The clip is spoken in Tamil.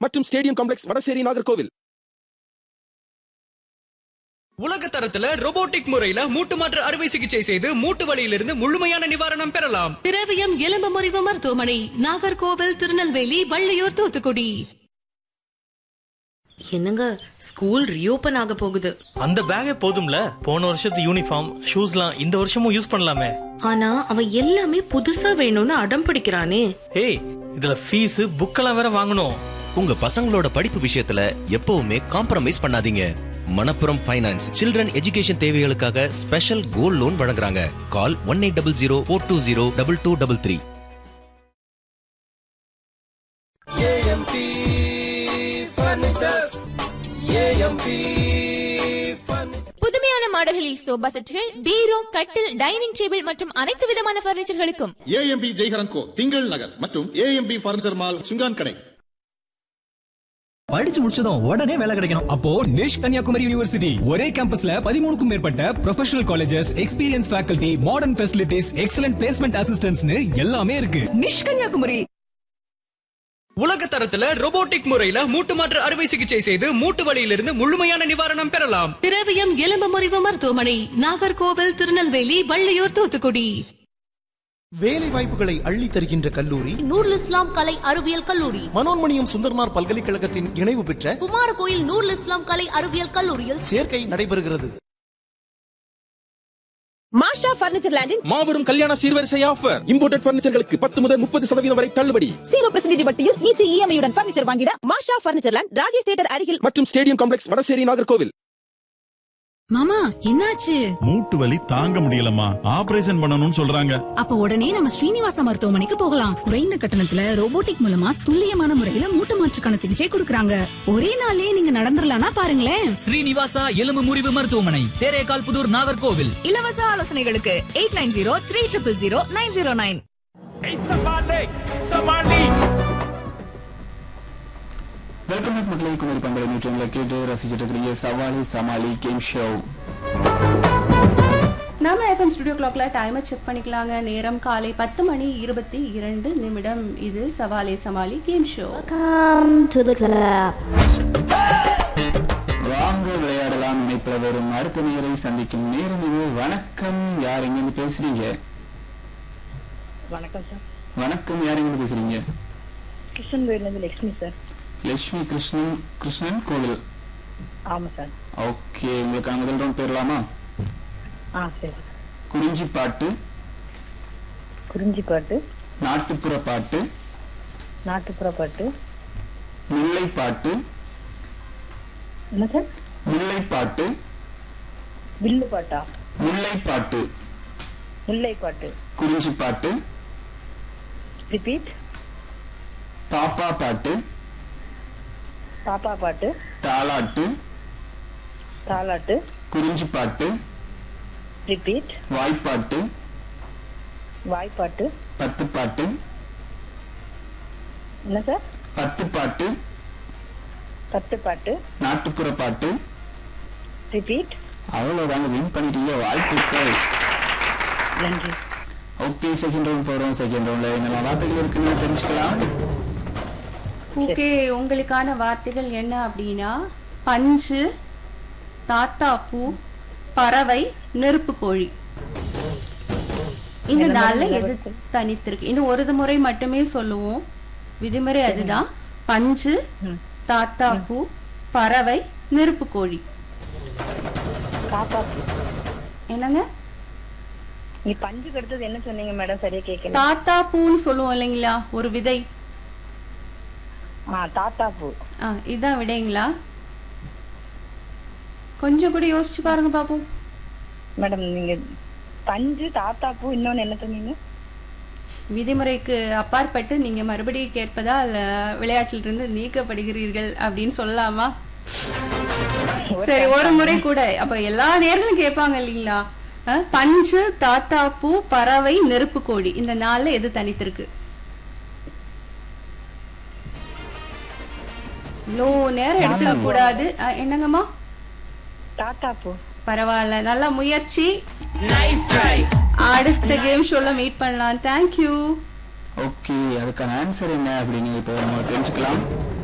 மற்றும் ஸ்டேடியம் காம்ப்ளெக்ஸ் வடசேரி நாகர்கோவில் உலக தரத்துல robotic முறையில மூட்டு மாற்று அறுவை சிகிச்சை செய்து மூட்டு வலியிலிருந்து முழுமையான நிவாரணம் பெறலாம் திரவியம் எலும்பு முறிவு மருத்துவமனை நாகர்கோவில் திருநெல்வேலி வள்ளியூர் தூத்துக்குடி என்னங்க ஸ்கூல் ரீஓபன் ஆக போகுது அந்த பேக்கே போதும்ல போன வருஷத்து யூனிஃபார்ம் ஷூஸ்லாம் இந்த வருஷமும் யூஸ் பண்ணலாமே ஆனா அவன் எல்லாமே புதுசா வேணும்னு அடம் பிடிக்கிறானே ஏய் இதுல ஃபீஸ் புக்கெல்லாம் வேற வாங்கணும் உங்க பசங்களோட படிப்பு விஷயத்துல எப்பவுமே காம்ப்ரமைஸ் பண்ணாதீங்க மணப்புரம் ஃபைனான்ஸ் சில்ட்ரன் எஜுகேஷன் தேவைகளுக்காக ஸ்பெஷல் கோல்ட் லோன் வழங்குறாங்க call one eight double zero four two zero double two double three புதுமையான மாடல்களில் சோபா செட்டுகள் பீரோ கட்டில் டைனிங் டேபிள் மற்றும் அனைத்து விதமான பர்னிச்சர்களுக்கும் ஏஎம்பி ஜெய்ஹரன் கோ திங்கள் நகர் மற்றும் ஏஎம்பி பர்னிச்சர் மால் சுங்கான் கடை படிச்சு முடிச்சதும் உடனே வேலை கிடைக்கணும் அப்போ நிஷ் கன்னியாகுமரி யூனிவர்சிட்டி ஒரே கேம்பஸ்ல பதிமூணுக்கும் மேற்பட்ட professional colleges experience faculty modern facilities excellent placement அசிஸ்டன்ட்ஸ்னு எல்லாமே இருக்கு நிஷ் கன்னியாகுமரி உலக தரத்துல robotic முறையில மூட்டு மாற்று அறுவை சிகிச்சை செய்து மூட்டு வலியிலிருந்து முழுமையான நிவாரணம் பெறலாம் திரவியம் எலும்பு முறிவு மருத்துவமனை நாகர்கோவில் திருநெல்வேலி வள்ளியூர் தூத்துக்குடி வேலை வாய்ப்புகளை அள்ளி தருகின்ற கல்லூரி நூருல் இஸ்லாம் கலை அறிவியல் கல்லூரி மனோன்மணியம் சுந்தர்மார் பல்கலைக்கழகத்தின் இணைவு பெற்ற குமாரகோயில் நூருல் இஸ்லாம் கலை அறிவியல் கல்லூரியில் சேர்க்கை நடைபெறுகிறது மாஷா பர்னிச்சர் லேண்டின் மாபெரும் கல்யாண சீர்வரிசை ஆஃபர் இம்போர்ட்டட் பர்னிச்சர்களுக்கு பத்து முதல் முப்பது சதவீதம் வரை தள்ளுபடி ஜீரோ பெர்சன்டேஜ் வட்டியில் ஈஸி இஎம்ஐ உடன் பர்னிச்சர் வாங்கிட Masha furniture land Rajesh theatre அருகில் மற்றும் ஸ்டேடியம் காம்ப்ளெக்ஸ் வடசேரி நாகர்கோவில் மாமா என்னாச்சு மூட்டு வலி தாங்க முடியலம்மா ஆபரேஷன் பண்ணணும்னு சொல்றாங்க அப்ப உடனே நம்ம ஸ்ரீனிவாசா மருத்துவமனைக்கு போகலாம் குறைந்த கட்டணத்துல ரோபோட்டிக் மூலமா துல்லியமான முறையில மூட்டு மாற்றுக்கான சிகிச்சை கொடுக்கறாங்க ஒரே நாள்லயே நீங்க நடந்துடலாம்னா பாருங்களேன் ஸ்ரீனிவாசா எலும்பு முறிவு மருத்துவமனை தேரேகால் புதூர் நாகர்கோவில் இலவச ஆலோசனைகளுக்கு eight nine zero three triple zero nine zero nine welcome back மக்களை குமரி பண்பலை நியூட்ரன்ல கேட்டு ரசிச்சிட்டு இருக்கிறீங்க சவாலி சமாளி கேம் ஷோ நம்ம எஃப்எம் ஸ்டுடியோ கிளாக்ல டைமை செக் பண்ணிக்கலாங்க நேரம் காலை பத்து மணி இருபத்தி இரண்டு நிமிடம் இது சவாலே சமாளி கேம் ஷோ வாங்க விளையாடலாம் நினைப்பில் வரும் அடுத்த நேரை சந்திக்கும் நேரம் இது வணக்கம் யார் எங்கிருந்து பேசுறீங்க வணக்கம் சார் வணக்கம் யார் எங்கிருந்து பேசுறீங்க கிருஷ்ணன்வேலிருந்து லட்சுமி சார் லட்சுமி கிருஷ்ணன் கிருஷ்ணன் கோவில் ஆமா சார் ஓகே உங்களுக்கு முதல் ரவுண்ட் போயிடலாமா ஆ சரி குறிஞ்சி பாட்டு குறிஞ்சி பாட்டு நாட்டுப்புற பாட்டு நாட்டுப்புற பாட்டு முல்லை பாட்டு என்ன சார் முல்லை பாட்டு வில்லு பாட்டா முல்லை பாட்டு முல்லை பாட்டு குறிஞ்சி பாட்டு ரிப்பீட் பாப்பா பாட்டு பாப்பா பாட்டு தாலாட்டு தாலாட்டு குறிஞ்சி பாட்டு ரிப்பீட் வாய்ப்பாட்டு வாய்ப்பாட்டு பத்து பாட்டு என்ன சார் பத்து பாட்டு பத்து பாட்டு நாட்டுப்புற பாட்டு ரிப்பீட் அவ்வளவுதாங்க வின் பண்ணிட்டீங்க வாழ்த்துக்கள் நன்றி ஓகே செகண்ட் ரவுண்ட் போறோம் செகண்ட் ரவுண்ட்ல என்னென்ன வார்த்தைகள் இருக்குன்னு தெரிஞ்சுக்கலாம் ஓகே உங்களுக்கான வார்த்தைகள் என்ன அப்படின்னா பஞ்சு தாத்தா பூ பறவை நெருப்பு கோழி இந்த என்ன நாள்ல மாதிரி எது தனித்திருக்கு இன்னும் ஒரு முறை மட்டுமே சொல்லுவோம் விதிமுறை அதுதான் பஞ்சு தாத்தா பூ பறவை நெருப்பு கோழி காப்பாத்து என்னங்க நீ பஞ்சு கடுத்தது என்ன சொன்னீங்க மேடம் சரியா கேட்கல தாத்தா பூன்னு சொல்லுவோம் இல்லைங்களா ஒரு விதை ஆ தாத்தா பூ ஆ இதான் விடைங்களா கொஞ்சம் கூட யோசிச்சு பாருங்க பாப்போம் மேடம் நீங்க பஞ்சு தாத்தா பூ இன்னொன்னு என்ன சொன்னீங்க விதிமுறைக்கு அப்பாற்பட்டு நீங்க மறுபடியும் கேட்பதால் அஹ், விளையாட்டிலிருந்து நீக்கப்படுகிறீர்கள் அப்படின்னு சொல்லலாமா சரி ஒரு முறை கூட அப்ப எல்லா நேர்களும் கேட்பாங்க இல்லைங்களா அஹ், பஞ்சு தாத்தா பூ பறவை நெருப்பு கோழி இந்த நாள்ல எது தனித்திருக்கு இவ்வளோ நேரம் எடுத்துக்க கூடாது அஹ், என்னங்கம்மா தாத்தா பூ பரவாயில்ல நல்ல முயற்சி அடுத்த கேம் ஷோல மீட் பண்ணலாம் தேங்க்யூ ஓகே அதுக்கான ஆன்சர் என்ன அப்படின்னு இப்போ நம்ம தெரிஞ்சுக்கலாம்